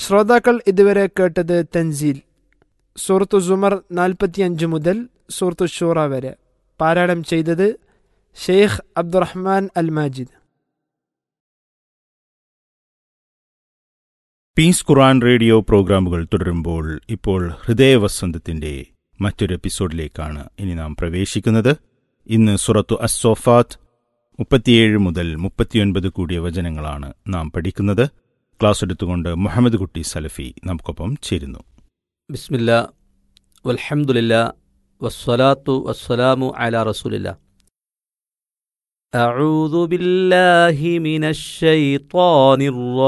ശ്രോതാക്കൾ ഇതുവരെ കേട്ടത് തൻസീൽ സൂറത്തു സുമർ നാൽപ്പത്തിയഞ്ച് മുതൽ സൂറത്തു ഷൂറ വരെ പാരായണം ചെയ്തത് Sheikh Abdurrahman Al Majid peace Quran radio പ്രോഗ്രാമുകൾ തുടരുമ്പോൾ ഇപ്പോൾ ഹൃദയവസന്തത്തിന്റെ മറ്റൊരു എപ്പിസോഡിലേക്കാണ് ഇനി നാം പ്രവേശിക്കുന്നത് ഇന്ന് സുറത്തു അസ്സോഫാത്ത് മുപ്പത്തിയേഴ് മുതൽ മുപ്പത്തിയൊൻപത് കൂടിയ വചനങ്ങളാണ് നാം പഠിക്കുന്നത് ക്ലാസ് എടുത്തുകൊണ്ട് മുഹമ്മദ് കുട്ടി സലഫി നമുക്കൊപ്പം ചേരുന്നു ബിസ്മില്ല വൽഹംദുലില്ല വസ്സലാത്തു വസ്സലാമു അലാ റസൂലില്ല أعوذ بالله من الشيطان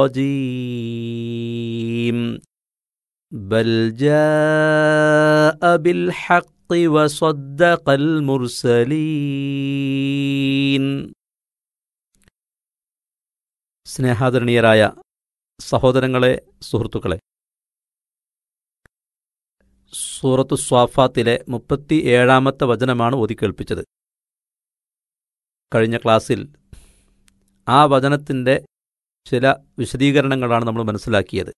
الرجيم بل جاء بالحق وصدق المرسلين സ്നേഹാദരണീയരായ സഹോദരങ്ങളെ സുഹൃത്തുക്കളെ സൂറത്തു സ്വാഫാത്തിലെ മുപ്പത്തി ഏഴാമത്തെ വചനമാണ് ഓതിക്കേൾപ്പിച്ചത് കഴിഞ്ഞ ക്ലാസ്സിൽ ആ വചനത്തിൻ്റെ ചില വിശദീകരണങ്ങളാണ് നമ്മൾ മനസ്സിലാക്കിയത്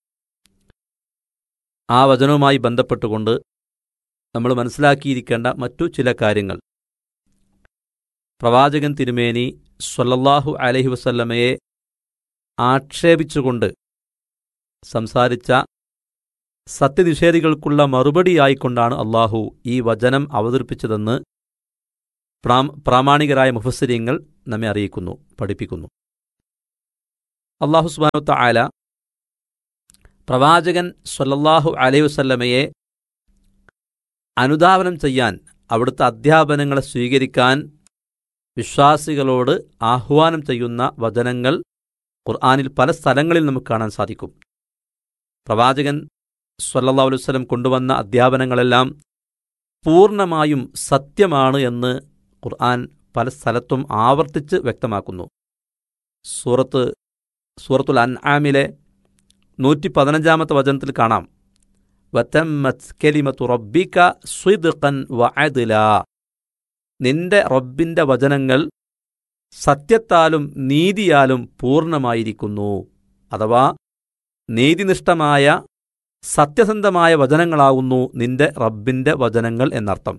ആ വചനവുമായി ബന്ധപ്പെട്ടുകൊണ്ട് നമ്മൾ മനസ്സിലാക്കിയിരിക്കേണ്ട മറ്റു ചില കാര്യങ്ങൾ പ്രവാചകൻ തിരുമേനി സ്വല്ലല്ലാഹു അലഹി വസല്ലമയെ ആക്ഷേപിച്ചുകൊണ്ട് സംസാരിച്ച സത്യനിഷേധികൾക്കുള്ള മറുപടിയായിക്കൊണ്ടാണ് അള്ളാഹു ഈ വചനം അവതരിപ്പിച്ചതെന്ന് പ്രാമാണികരായ മുഫസ്സിരിയങ്ങൾ നമ്മെ അറിയിക്കുന്നു പഠിപ്പിക്കുന്നു അള്ളാഹു സുബാനുത്ത ആല പ്രവാചകൻ സ്വല്ലല്ലാഹു അലൈഹി വസല്ലമയെ അനുധാവനം ചെയ്യാൻ അവിടുത്തെ അധ്യാപനങ്ങളെ സ്വീകരിക്കാൻ വിശ്വാസികളോട് ആഹ്വാനം ചെയ്യുന്ന വചനങ്ങൾ ഖുർആാനിൽ പല സ്ഥലങ്ങളിൽ നമുക്ക് കാണാൻ സാധിക്കും പ്രവാചകൻ സ്വല്ലല്ലാഹു അലൈഹി വസല്ലം കൊണ്ടുവന്ന അധ്യാപനങ്ങളെല്ലാം പൂർണ്ണമായും സത്യമാണ് എന്ന് ഖുർആൻ പല സ്ഥലത്തും ആവർത്തിച്ച് വ്യക്തമാക്കുന്നു സൂറത്ത് സൂറത്തുൽ അൻആമിലെ നൂറ്റി പതിനഞ്ചാമത്തെ വചനത്തിൽ കാണാം വത്തമ്മത് കെലിമത്തു റബ്ബിക സ്വിദ്ഖൻ വഅദ്ല നിന്റെ റബ്ബിന്റെ വചനങ്ങൾ സത്യത്താലും നീതിയാലും പൂർണ്ണമായിരിക്കുന്നു അഥവാ നീതിനിഷ്ഠമായ സത്യസന്ധമായ വചനങ്ങളാകുന്നു നിന്റെ റബ്ബിന്റെ വചനങ്ങൾ എന്നർത്ഥം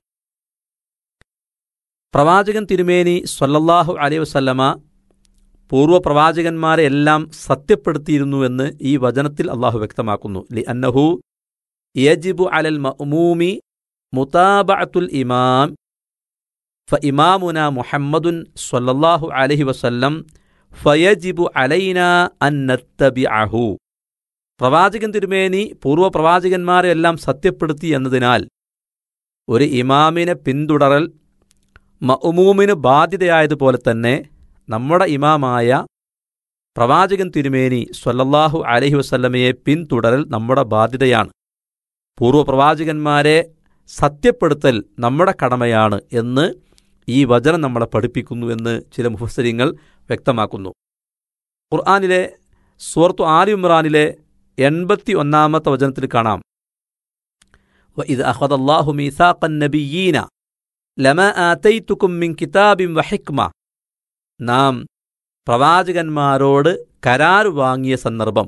പ്രവാചകൻ തിരുമേനി സ്വല്ലല്ലാഹു അലൈഹി വസല്ലമ പൂർവ്വ പ്രവാചകന്മാരെ എല്ലാം സത്യപ്പെടുത്തിയിരുന്നുവെന്ന് ഈ വചനത്തിൽ അള്ളാഹു വ്യക്തമാക്കുന്നു ലി അന്നഹു യജിബു അലൽ മഅ്മൂമി മുതാബഅത്തുൽ ഇമാം ഫ ഇമാമുന മുഹമ്മദുൻ സ്വല്ലല്ലാഹു അലൈഹി വസല്ലം ഫയജിബു അലൈന അൻ നത്തബിഅഹു പ്രവാചകൻ തിരുമേനി പൂർവ്വ പ്രവാചകന്മാരെ എല്ലാം സത്യപ്പെടുത്തി എന്നതിനാൽ ഒരു ഇമാമിനെ പിന്തുടരൽ മഅ്മൂമിന് ബാധ്യതയായതുപോലെ തന്നെ നമ്മുടെ ഇമാമായ പ്രവാചകൻ തിരുമേനി സ്വല്ലല്ലാഹു അലഹി വസല്ലമയെ പിന്തുടരൽ നമ്മുടെ ബാധ്യതയാണ് പൂർവ്വ പ്രവാചകന്മാരെ സത്യപ്പെടുത്തൽ നമ്മുടെ കടമയാണ് എന്ന് ഈ വചനം നമ്മളെ പഠിപ്പിക്കുന്നു എന്ന് ചില മുഫസരിങ്ങൾ വ്യക്തമാക്കുന്നു ഖുർആാനിലെ സൂറത്തു ആലി ഇമ്രാനിലെ എൺപത്തി ഒന്നാമത്തെ വചനത്തിൽ കാണാം ഇത് അഹദല്ലാഹു മീസാഖൻ നബിയീന ലമ ആതൈത്തുക്കും മിൻ കിതാബിൻ വഹിക്മ നാം പ്രവാചകന്മാരോട് കരാർ വാങ്ങിയ സന്ദർഭം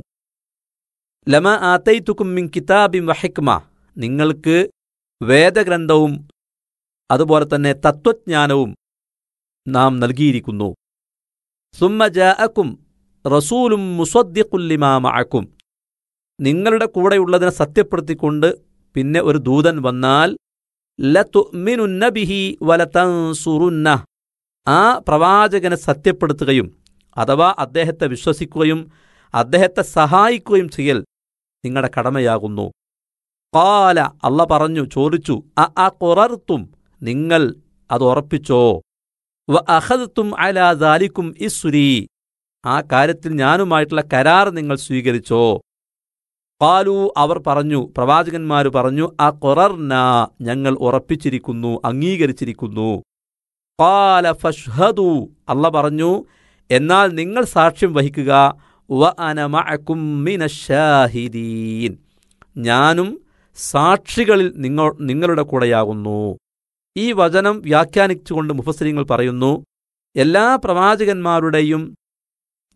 ലമ ആതൈത്തുക്കും മിൻ കിതാബിൻ വഹിക്മ നിങ്ങൾക്ക് വേദഗ്രന്ഥവും അതുപോലെ തന്നെ തത്വജ്ഞാനവും നാം നൽകിയിരിക്കുന്നു സുമ്മ ജാഅക്കും റസൂലും മുസദ്ദിഖുല്ലിമാമഅക്കും നിങ്ങളുടെ കൂടെയുള്ളതിനെ സത്യപ്പെടുത്തിക്കൊണ്ട് പിന്നെ ഒരു ദൂതൻ വന്നാൽ ലതുമിനുന്ന ബിഹി വലതൻസുറുന്ന ആ പ്രവാചകനെ സത്യപ്പെടുത്തുകയും അഥവാ അദ്ദേഹത്തെ വിശ്വസിക്കുകയും അദ്ദേഹത്തെ സഹായിക്കുകയും ചെയ്യൽ നിങ്ങളുടെ കടമയാകുന്നു കാല അല്ല പറഞ്ഞു ചോദിച്ചു അ അ കുറർത്തും നിങ്ങൾ അത് ഉറപ്പിച്ചോ വ അഹദത്തും അലാ ദാലിക്കും ഇസുരി ആ കാര്യത്തിൽ ഞാനുമായിട്ടുള്ള കരാർ നിങ്ങൾ സ്വീകരിച്ചോ കാലു അവർ പറഞ്ഞു പ്രവാചകന്മാർ പറഞ്ഞു ആ കൊറർന ഞങ്ങൾ ഉറപ്പിച്ചിരിക്കുന്നു അംഗീകരിച്ചിരിക്കുന്നു കാല ഫഷ്ഹദു അല്ല പറഞ്ഞു എന്നാൽ നിങ്ങൾ സാക്ഷ്യം വഹിക്കുക വ അനമഅക്കും മിനശാഹിദീൻ ഞാനും സാക്ഷികളിൽ നിങ്ങൾ നിങ്ങളുടെ കൂടെയാകുന്നു ഈ വചനം വ്യാഖ്യാനിച്ചുകൊണ്ട് മുഫസരിങ്ങൾ പറയുന്നു എല്ലാ പ്രവാചകന്മാരുടെയും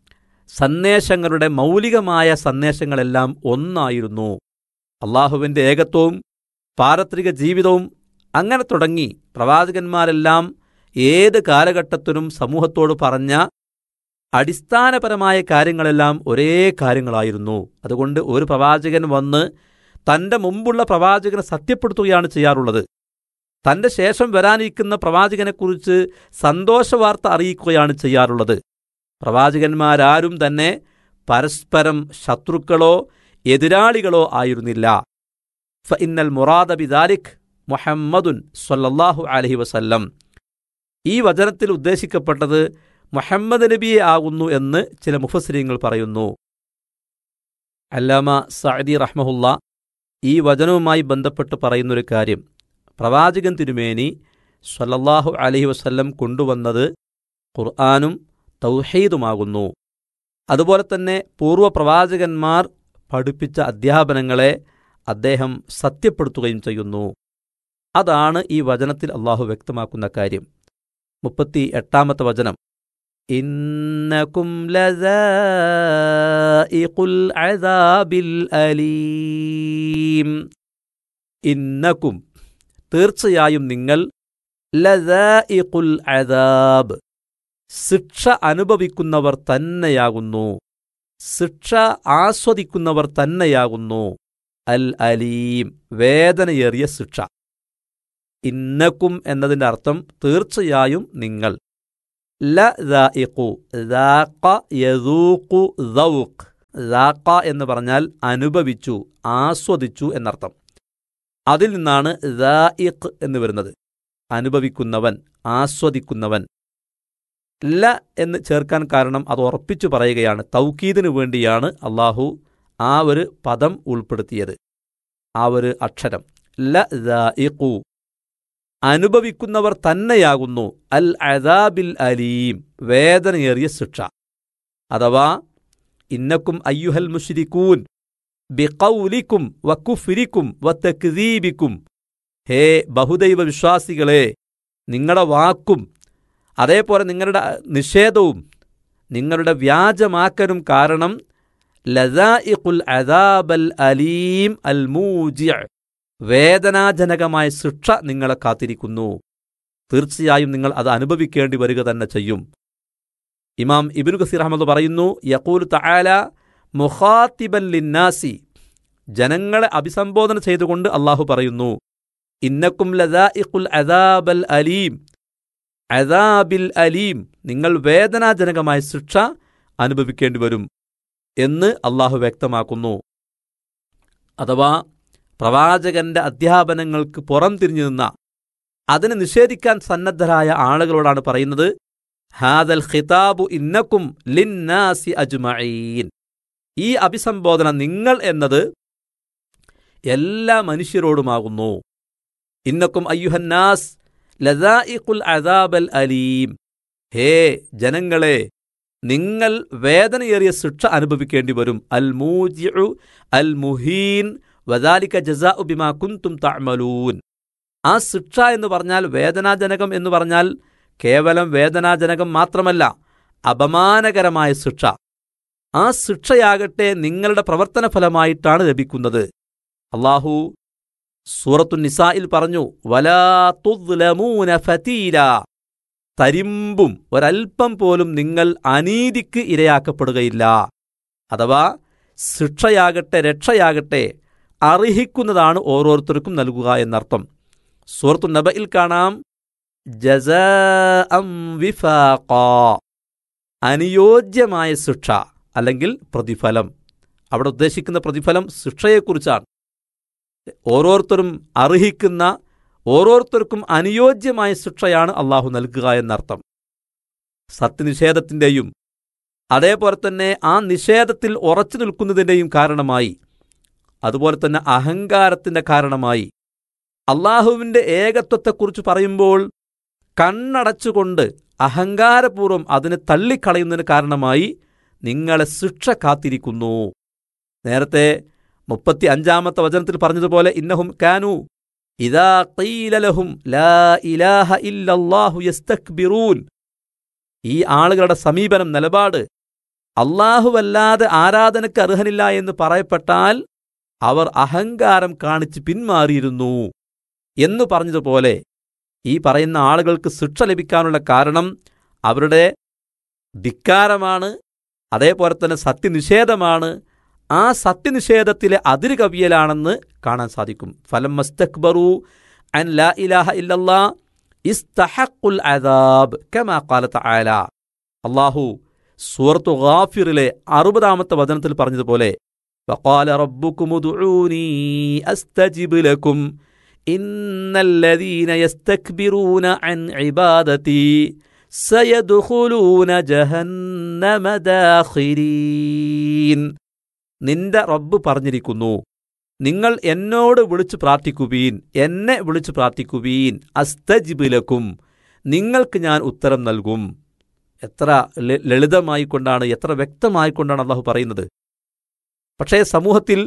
സന്ദേശങ്ങളുടെ മൗലികമായ സന്ദേശങ്ങളെല്ലാം ഒന്നായിരുന്നു അള്ളാഹുവിൻ്റെ ഏകത്വവും പാരത്രിക ജീവിതവും അങ്ങനെ തുടങ്ങി പ്രവാചകന്മാരെല്ലാം ഏത് കാലഘട്ടത്തിനും സമൂഹത്തോട് പറഞ്ഞ അടിസ്ഥാനപരമായ കാര്യങ്ങളെല്ലാം ഒരേ കാര്യങ്ങളായിരുന്നു അതുകൊണ്ട് ഒരു പ്രവാചകൻ വന്ന് തൻ്റെ മുമ്പുള്ള പ്രവാചകനെ സത്യപ്പെടുത്തുകയാണ് ചെയ്യാറുള്ളത് തൻ്റെ ശേഷം വരാനിരിക്കുന്ന പ്രവാചകനെക്കുറിച്ച് സന്തോഷവാർത്ത അറിയിക്കുകയാണ് ചെയ്യാറുള്ളത് പ്രവാചകന്മാരാരും തന്നെ പരസ്പരം ശത്രുക്കളോ എതിരാളികളോ ആയിരുന്നില്ല ഫ ഇന്നൽ മുറാദ ബിദാലിഖ് മുഹമ്മദുൻ സല്ലല്ലാഹു അലഹി വസല്ലം ഈ വചനത്തിൽ ഉദ്ദേശിക്കപ്പെട്ടത് മുഹമ്മദ് നബിയെ ആകുന്നു എന്ന് ചില മുഫസ്രീങ്ങൾ പറയുന്നു അല്ലാമ സഅദി റഹ്മഹുല്ല ഈ വചനവുമായി ബന്ധപ്പെട്ട് പറയുന്നൊരു കാര്യം പ്രവാചകൻ തിരുമേനി സല്ലല്ലാഹു അലഹി വസല്ലം കൊണ്ടുവന്നത് ഖുർആാനും തൗഹീദുമാകുന്നു അതുപോലെ തന്നെ പൂർവ്വ പ്രവാചകന്മാർ പഠിപ്പിച്ച അധ്യാപനങ്ങളെ അദ്ദേഹം സത്യപ്പെടുത്തുകയും ചെയ്യുന്നു അതാണ് ഈ വചനത്തിൽ അള്ളാഹു വ്യക്തമാക്കുന്ന കാര്യം മുപ്പത്തി എട്ടാമത്തെ വചനം ഇന്നകും ലദാഇഖുൽ അദാബിൽ അലീം ഇന്നകും തീർച്ചയായും നിങ്ങൾ ലദാഇഖുൽ അദാബ് ശിക്ഷ അനുഭവിക്കുന്നവർ തന്നെയാകുന്നു ശിക്ഷ ആസ്വദിക്കുന്നവർ തന്നെയാകുന്നു അൽ അലീം വേദനയേറിയ ശിക്ഷ ഇന്നക്കും എന്നതിൻ്റെ അർത്ഥം തീർച്ചയായും നിങ്ങൾ ല ദാഇഖു ദാഖ യദൂഖു ദൗഖ് ദാഖ എന്ന് പറഞ്ഞാൽ അനുഭവിച്ചു ആസ്വദിച്ചു എന്നർത്ഥം അതിൽ നിന്നാണ് ദാഇഖ് എന്ന് വരുന്നത് അനുഭവിക്കുന്നവൻ ആസ്വദിക്കുന്നവൻ ല എന്ന് ചേർക്കാൻ കാരണം അത് ഉറപ്പിച്ചു പറയുകയാണ് തൗക്കീദിനു വേണ്ടിയാണ് അള്ളാഹു ആ ഒരു പദം ഉൾപ്പെടുത്തിയത് ആ ഒരു അക്ഷരം ല ദാഇഖു അനുഭവിക്കുന്നവർ തന്നെയാകുന്നു അൽ അദാബിൽ അലീം വേദനയേറിയ ശിക്ഷ അഥവാ ഇന്നക്കും അയ്യുഹൽ മുഷിരിക്കൂൻ ബിഖൗലിക്കും വക്കുഫിരിക്കും വത്തക്ദീബിക്കും ഹേ ബഹുദൈവ വിശ്വാസികളെ നിങ്ങളുടെ വാക്കും അതേപോലെ നിങ്ങളുടെ നിഷേധവും നിങ്ങളുടെ വ്യാജമാക്കലും കാരണം ലദാഇഖുൽ അദാബൽ അലീം അൽ മൂജി വേദനാജനകമായ ശിക്ഷ നിങ്ങളെ കാത്തിരിക്കുന്നു തീർച്ചയായും നിങ്ങൾ അത് അനുഭവിക്കേണ്ടി വരിക തന്നെ ചെയ്യും ഇമാം ഇബിനു ഖസീർ അഹമ്മദ് പറയുന്നു യക്കൂൽ തആല മുഖാത്തിബൻ ലിന്നാസി ജനങ്ങളെ അഭിസംബോധന ചെയ്തുകൊണ്ട് അള്ളാഹു പറയുന്നു ഇന്നക്കും ലദാഇഖുൽ അദാബൽ അലീം അദാബിൽ അലീം നിങ്ങൾ വേദനാജനകമായ ശിക്ഷ അനുഭവിക്കേണ്ടി വരും എന്ന് അള്ളാഹു വ്യക്തമാക്കുന്നു അഥവാ പ്രവാചകന്റെ അധ്യാപനങ്ങൾക്ക് പുറം തിരിഞ്ഞു നിന്ന അതിനെ നിഷേധിക്കാൻ സന്നദ്ധരായ ആളുകളോടാണ് പറയുന്നത് ഹാദൽ ഖിതാബു ഇന്നക്കും ലിന്നാസി അജ്മഈൻ ഈ അഭിസംബോധന നിങ്ങൾ എന്നത് എല്ലാ മനുഷ്യരോടുമാകുന്നു ഇന്നക്കും അയ്യുഹന്നാസ് ലദായിഖുൽ അദാബൽ അലീം ഹേ ജനങ്ങളെ നിങ്ങൾ വേദനയേറിയ ശിക്ഷ അനുഭവിക്കേണ്ടി വരും അൽ മൂജിഉ അൽ മുഹീൻ വദാലിക ജസാ ബിമാ കുന്തും തഅമലൂൻ ആ ശിക്ഷ എന്ന് പറഞ്ഞാൽ വേദനാജനകം എന്ന് പറഞ്ഞാൽ കേവലം വേദനാജനകം മാത്രമല്ല അപമാനകരമായ ശിക്ഷ ആ ശിക്ഷയാകട്ടെ നിങ്ങളുടെ പ്രവർത്തന ഫലമായിട്ടാണ് ലഭിക്കുന്നത് അള്ളാഹു സൂറത്തു നിസായിൽ പറഞ്ഞു വലാ തുദ്ലമൂന ഫതീല തരിമ്പും ഒരൽപ്പം പോലും നിങ്ങൾ അനീതിക്ക് ഇരയാക്കപ്പെടുകയില്ല അഥവാ ശിക്ഷയാകട്ടെ രക്ഷയാകട്ടെ അർഹിക്കുന്നതാണ് ഓരോരുത്തർക്കും നൽകുക എന്നർത്ഥം സൂറത്തു നബയിൽ കാണാം ജസാഅം വിഫാഖാ അനുയോജ്യമായ ശിക്ഷ അല്ലെങ്കിൽ പ്രതിഫലം അവിടെ ഉദ്ദേശിക്കുന്ന പ്രതിഫലം ശിക്ഷയെക്കുറിച്ചാണ് ഓരോരുത്തരും അർഹിക്കുന്ന ഓരോരുത്തർക്കും അനുയോജ്യമായ ശിക്ഷയാണ് അള്ളാഹു നൽകുക എന്നർത്ഥം സത്യനിഷേധത്തിൻ്റെയും അതേപോലെ തന്നെ ആ നിഷേധത്തിൽ ഉറച്ചു നിൽക്കുന്നതിൻ്റെയും കാരണമായി അതുപോലെ തന്നെ അഹങ്കാരത്തിൻ്റെ കാരണമായി അള്ളാഹുവിൻ്റെ ഏകത്വത്തെക്കുറിച്ച് പറയുമ്പോൾ കണ്ണടച്ചുകൊണ്ട് അഹങ്കാരപൂർവ്വം അതിനെ തള്ളിക്കളയുന്നതിന് കാരണമായി നിങ്ങളെ ശിക്ഷ കാത്തിരിക്കുന്നു നേരത്തെ മുപ്പത്തി അഞ്ചാമത്തെ വചനത്തിൽ പറഞ്ഞതുപോലെ ഇന്നഹും കാനു ഇതാ ഖീലലഹും ലാ ഇലാഹ ഇല്ലല്ലാഹു യസ്തക്ബിറൂൻ ഈ ആളുകളുടെ സമീപനം നിലപാട് അള്ളാഹുവല്ലാതെ ആരാധനയ്ക്ക് അർഹനില്ല എന്ന് പറയപ്പെട്ടാൽ അവർ അഹങ്കാരം കാണിച്ച് പിന്മാറിയിരുന്നു എന്ന് പറഞ്ഞതുപോലെ ഈ പറയുന്ന ആളുകൾക്ക് ശിക്ഷ ലഭിക്കാനുള്ള കാരണം അവരുടെ ധിക്കാരമാണ് അതേപോലെ തന്നെ സത്യനിഷേധമാണ് ആ സത്യനിഷേധത്തിലെ അതിര് കവിയലാണെന്ന് കാണാൻ സാധിക്കും ഫലം മസ്തക്ബറു അൻ ലാ ഇലാഹ ഇല്ലല്ലാ ഇസ്തഹഖുൽ അദാബ് കമാ ഖാല തആല അല്ലാഹു സൂറത്തു ഗാഫിറിലെ അറുപതാമത്തെ വചനത്തിൽ പറഞ്ഞതുപോലെ وقال ربكم ادعوني أستجب لكم إن الذين يستكبرون عن عبادتي سيدخلون جهنم داخرين നിന്റെ റബ്ബ് പറഞ്ഞിരിക്കുന്നു നിങ്ങൾ എന്നോട് വിളിച്ചു പ്രാർത്ഥിക്കുവീൻ എന്നെ വിളിച്ചു പ്രാർത്ഥിക്കുവീൻ അസ്തജിബിലക്കും നിങ്ങൾക്ക് ഞാൻ ഉത്തരം നൽകും എത്ര ല- ലളിതമായിക്കൊണ്ടാണ് എത്ര വ്യക്തമായിക്കൊണ്ടാണ് അള്ളാഹു പറയുന്നത് പക്ഷേ സമൂഹത്തിൽ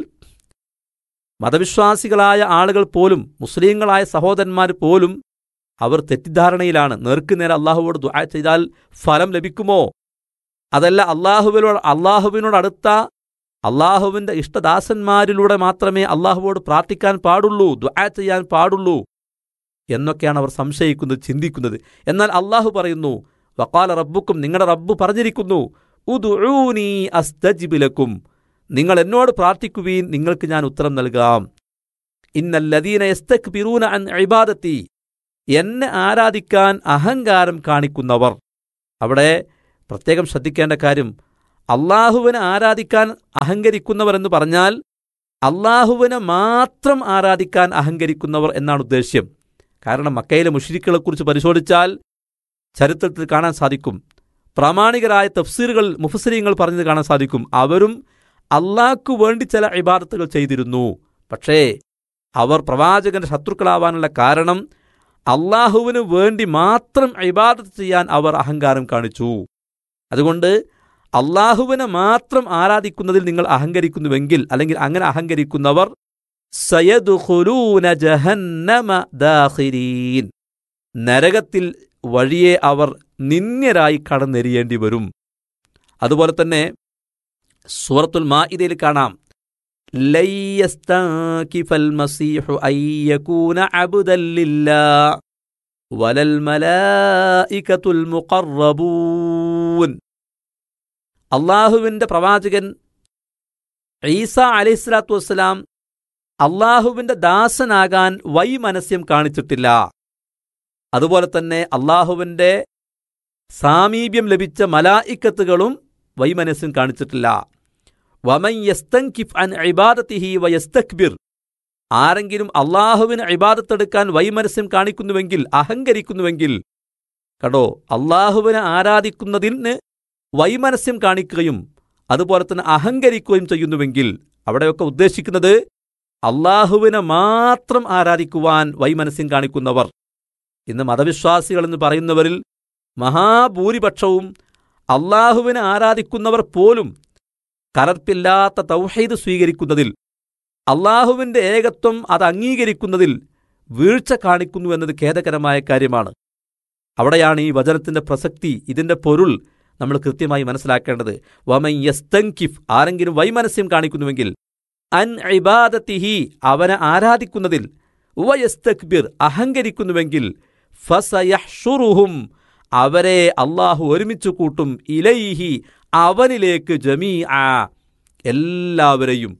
മതവിശ്വാസികളായ ആളുകൾ പോലും മുസ്ലിങ്ങളായ സഹോദരന്മാർ പോലും അവർ തെറ്റിദ്ധാരണയിലാണ് നേർക്കുനേരെ അള്ളാഹുവോട് ദുആ ചെയ്താൽ ഫലം ലഭിക്കുമോ അതല്ല അള്ളാഹുവിനോട് അള്ളാഹുവിനോട് അടുത്ത അള്ളാഹുവിന്റെ ഇഷ്ടദാസന്മാരിലൂടെ മാത്രമേ അള്ളാഹുവോട് പ്രാർത്ഥിക്കാൻ പാടുള്ളൂ ദുആ ചെയ്യാൻ പാടുള്ളൂ എന്നൊക്കെയാണ് അവർ സംശയിക്കുന്നത് ചിന്തിക്കുന്നത് എന്നാൽ അള്ളാഹു പറയുന്നു വക്കാല റബ്ബുക്കും നിങ്ങളുടെ റബ്ബ് പറഞ്ഞിരിക്കുന്നു ഉദുഊനി അസ്തജിബിലക്കും നിങ്ങൾ എന്നോട് പ്രാർത്ഥിക്കുവീൻ നിങ്ങൾക്ക് ഞാൻ ഉത്തരം നൽകാം ഇന്നല്ലദീന യസ്തക്ബിറൂന അൻ ഇബാദത്തി എന്നെ ആരാധിക്കാൻ അഹങ്കാരം കാണിക്കുന്നവർ അവിടെ പ്രത്യേകം ശ്രദ്ധിക്കേണ്ട കാര്യം അള്ളാഹുവിനെ ആരാധിക്കാൻ അഹങ്കരിക്കുന്നവർ എന്ന് പറഞ്ഞാൽ അള്ളാഹുവിനെ മാത്രം ആരാധിക്കാൻ അഹങ്കരിക്കുന്നവർ എന്നാണ് ഉദ്ദേശ്യം കാരണം മക്കയിലെ മുഷിരിക്കുകളെക്കുറിച്ച് പരിശോധിച്ചാൽ ചരിത്രത്തിൽ കാണാൻ സാധിക്കും പ്രാമാണികരായ തഫ്സീറുകൾ മുഫസരിങ്ങൾ പറഞ്ഞത് കാണാൻ സാധിക്കും അവരും അള്ളാഹ്ക്കു വേണ്ടി ചില ഇബാദത്തുകൾ ചെയ്തിരുന്നു പക്ഷേ അവർ പ്രവാചകന്റെ ശത്രുക്കളാവാനുള്ള കാരണം അള്ളാഹുവിന് വേണ്ടി മാത്രം ഇബാദത്ത് ചെയ്യാൻ അവർ അഹങ്കാരം കാണിച്ചു അതുകൊണ്ട് അള്ളാഹുവിനെ മാത്രം ആരാധിക്കുന്നതിൽ നിങ്ങൾ അഹങ്കരിക്കുന്നുവെങ്കിൽ അല്ലെങ്കിൽ അങ്ങനെ അഹങ്കരിക്കുന്നവർ സയദുഖുലൂന ജഹന്നമ ദാഖിരീൻ നരകത്തിൽ വഴിയെ അവർ നിന്ദ്യരായി കടന്നെരിയേണ്ടി വരും അതുപോലെ തന്നെ സൂറത്തുൽ മാഇദയിൽ കാണാം ലയ്യസ്താകിഫൽ മസീഹു അയ്യകൂന അബ്ദല്ലില്ലാ വലൽ മലായികത്തുൽ മുഖറബൂൻ അള്ളാഹുവിന്റെ പ്രവാചകൻ ഈസ അലൈഹിസ്ലാത്തു വസ്സലാം അള്ളാഹുവിന്റെ ദാസനാകാൻ വൈമനസ്യം കാണിച്ചിട്ടില്ല അതുപോലെ തന്നെ അള്ളാഹുവിന്റെ സാമീപ്യം ലഭിച്ച മലായിക്കത്തുകളും വൈമനസ്യം കാണിച്ചിട്ടില്ല വമൻ യസ്തൻകിഫ് അൻ ഇബാദത്തിഹി വയസ്തക്ബിർ ആരെങ്കിലും അള്ളാഹുവിന് ഇബാദത്തെടുക്കാൻ വൈമനസ്യം കാണിക്കുന്നുവെങ്കിൽ അഹങ്കരിക്കുന്നുവെങ്കിൽ കടോ അള്ളാഹുവിനെ ആരാധിക്കുന്നതിന് വൈമനസ്യം കാണിക്കുകയും അതുപോലെ തന്നെ അഹങ്കരിക്കുകയും ചെയ്യുന്നുവെങ്കിൽ അവിടെയൊക്കെ ഉദ്ദേശിക്കുന്നത് അള്ളാഹുവിനെ മാത്രം ആരാധിക്കുവാൻ വൈമനസ്യം കാണിക്കുന്നവർ ഇന്ന് മതവിശ്വാസികൾ എന്ന് പറയുന്നവരിൽ മഹാഭൂരിപക്ഷവും അള്ളാഹുവിനെ ആരാധിക്കുന്നവർ പോലും കലർപ്പില്ലാത്ത തൗഹീദ് സ്വീകരിക്കുന്നതിൽ അള്ളാഹുവിന്റെ ഏകത്വം അത് അംഗീകരിക്കുന്നതിൽ വീഴ്ച കാണിക്കുന്നു എന്നത് ഖേദകരമായ കാര്യമാണ് അവിടെയാണ് ഈ വചനത്തിന്റെ പ്രസക്തി ഇതിന്റെ പൊരുൾ നമ്മൾ കൃത്യമായി മനസ്സിലാക്കേണ്ടത് വമൻ യസ്തങ്കിഫ് ആരെങ്കിലും വൈമനസ്യം കാണിക്കുന്നുവെങ്കിൽ അൻ ഇബാദത്തിഹി അവനെ ആരാധിക്കുന്നതിൽ വയസ്തക്ബിർ അഹങ്കരിക്കുന്നുവെങ്കിൽ ഫസയഹ്ഷുറുഹും അവരെ അള്ളാഹു ഒരുമിച്ച് കൂട്ടും ഇലൈഹി അവനിലേക്ക് ജമീ ആ എല്ലാവരെയും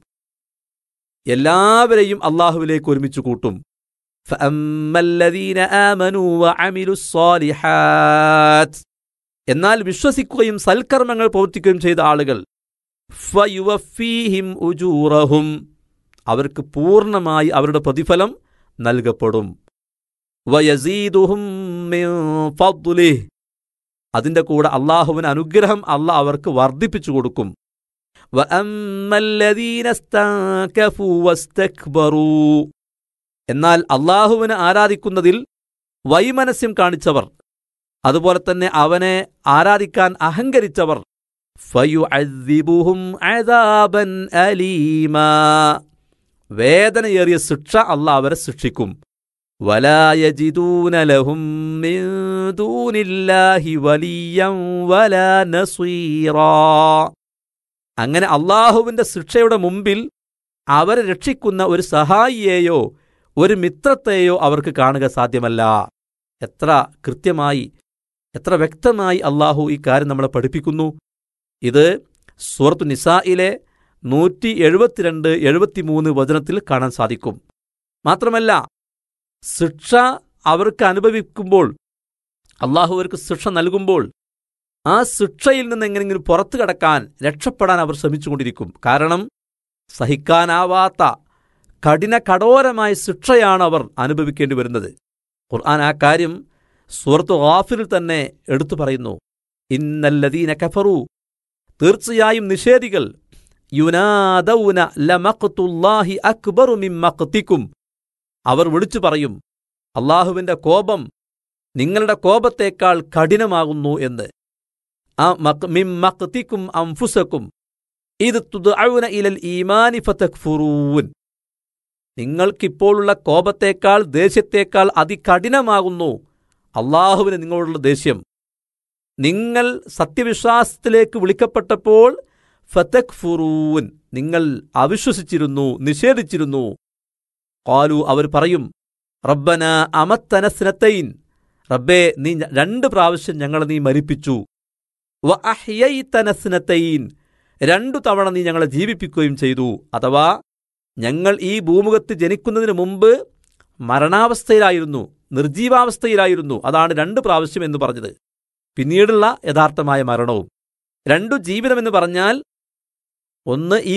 എല്ലാവരെയും അള്ളാഹുവിലേക്ക് ഒരുമിച്ച് കൂട്ടും فأما الذين آمنوا وعملوا الصالحات എന്നാൽ വിശ്വസിക്കുകയും സൽക്കർമ്മങ്ങൾ പ്രവർത്തിക്കുകയും ചെയ്ത ആളുകൾ ഫയുവഫീഹിം ഉജൂറഹും അവർക്ക് പൂർണ്ണമായി അവരുടെ പ്രതിഫലം നൽകപ്പെടും വയസീദുഹും മിൻ ഫദ്ലിഹ് അതിന്റെ കൂടെ അള്ളാഹുവിന് അനുഗ്രഹം അള്ളാഹ് അവർക്ക് വർദ്ധിപ്പിച്ചു കൊടുക്കും വഅമ്മ الذين استنكفوا واستكبروا എന്നാൽ അള്ളാഹുവിനെ ആരാധിക്കുന്നതിൽ വൈമനസ്യം കാണിച്ചവർ അതുപോലെ തന്നെ അവനെ ആരാധിക്കാൻ അഹങ്കരിച്ചവർ ഫയുഅദ്ദിബുഹും അദാബൻ അലീമാ വേദനയേറിയ ശിക്ഷ അള്ളാഹ് അവരെ ശിക്ഷിക്കും വലായജിദൂന ലഹും മിൻ ദൂനില്ലാഹി വലിയം വലാ നസീറാ അങ്ങനെ അള്ളാഹുവിൻ്റെ ശിക്ഷയുടെ മുമ്പിൽ അവരെ രക്ഷിക്കുന്ന ഒരു സഹായിയെയോ ഒരു മിത്രത്തെയോ അവർക്ക് കാണുക സാധ്യമല്ല എത്ര കൃത്യമായി എത്ര വ്യക്തമായി അള്ളാഹു ഈ കാര്യം നമ്മളെ പഠിപ്പിക്കുന്നു ഇത് സൂറത്തു നിസായിലെ നൂറ്റി എഴുപത്തിരണ്ട് എഴുപത്തിമൂന്ന് വചനത്തിൽ കാണാൻ സാധിക്കും മാത്രമല്ല ശിക്ഷ അവർക്ക് അനുഭവിക്കുമ്പോൾ അള്ളാഹു അവർക്ക് ശിക്ഷ നൽകുമ്പോൾ ആ ശിക്ഷയിൽ നിന്ന് എങ്ങനെയെങ്കിലും പുറത്തു കടക്കാൻ രക്ഷപ്പെടാൻ അവർ ശ്രമിച്ചുകൊണ്ടിരിക്കും കാരണം സഹിക്കാനാവാത്ത കഠിന കഠോരമായ ശിക്ഷയാണ് അവർ അനുഭവിക്കേണ്ടി വരുന്നത് ഖുർആൻ ആ കാര്യം സൂറത്ത് ഗാഫിറിൽ തന്നെ എടുത്തു പറയുന്നു ഇന്നല്ലദീന കഫറു തീർച്ചയായും നിഷേധികൾ യുനാദൗന ലമഖ്തുല്ലാഹി അക്ബറു മിൻ മഖ്തിക്കും അവർ വിളിച്ചു പറയും അള്ളാഹുവിന്റെ കോപം നിങ്ങളുടെ കോപത്തേക്കാൾ കഠിനമാകുന്നു എന്ന് ആ മഖ് മിൻ മഖ്തിക്കും അംഫുസക്കും ഇത് തുദ്ഔന ഇലൽ ഈമാനി ഫതക്ഫുറൂൻ നിങ്ങൾക്കിപ്പോഴുള്ള കോപത്തേക്കാൾ ദേഷ്യത്തേക്കാൾ അതികഠിനമാകുന്നു അള്ളാഹുവിന് നിങ്ങളോടുള്ള ദേഷ്യം നിങ്ങൾ സത്യവിശ്വാസത്തിലേക്ക് വിളിക്കപ്പെട്ടപ്പോൾ ഫതക്ഫുറൂൻ നിങ്ങൾ അവിശ്വസിച്ചിരുന്നു നിഷേധിച്ചിരുന്നു കാലു അവർ പറയും റബ്ബന അമത്തനസ്നത്തൈൻ റബ്ബേ നീ ഞ- രണ്ട് പ്രാവശ്യം ഞങ്ങളെ നീ മരിപ്പിച്ചു വ അഹ്യൈതനസ്നത്തൈൻ രണ്ടു തവണ നീ ഞങ്ങളെ ജീവിപ്പിക്കുകയും ചെയ്തു അഥവാ ഞങ്ങൾ ഈ ഭൂമുഖത്ത് ജനിക്കുന്നതിന് മുമ്പ് മരണാവസ്ഥയിലായിരുന്നു നിർജീവാവസ്ഥയിലായിരുന്നു അതാണ് രണ്ട് പ്രാവശ്യം എന്ന് പറഞ്ഞത് പിന്നീടുള്ള യഥാർത്ഥമായ മരണവും രണ്ടു ജീവിതമെന്ന് പറഞ്ഞാൽ ഒന്ന് ഈ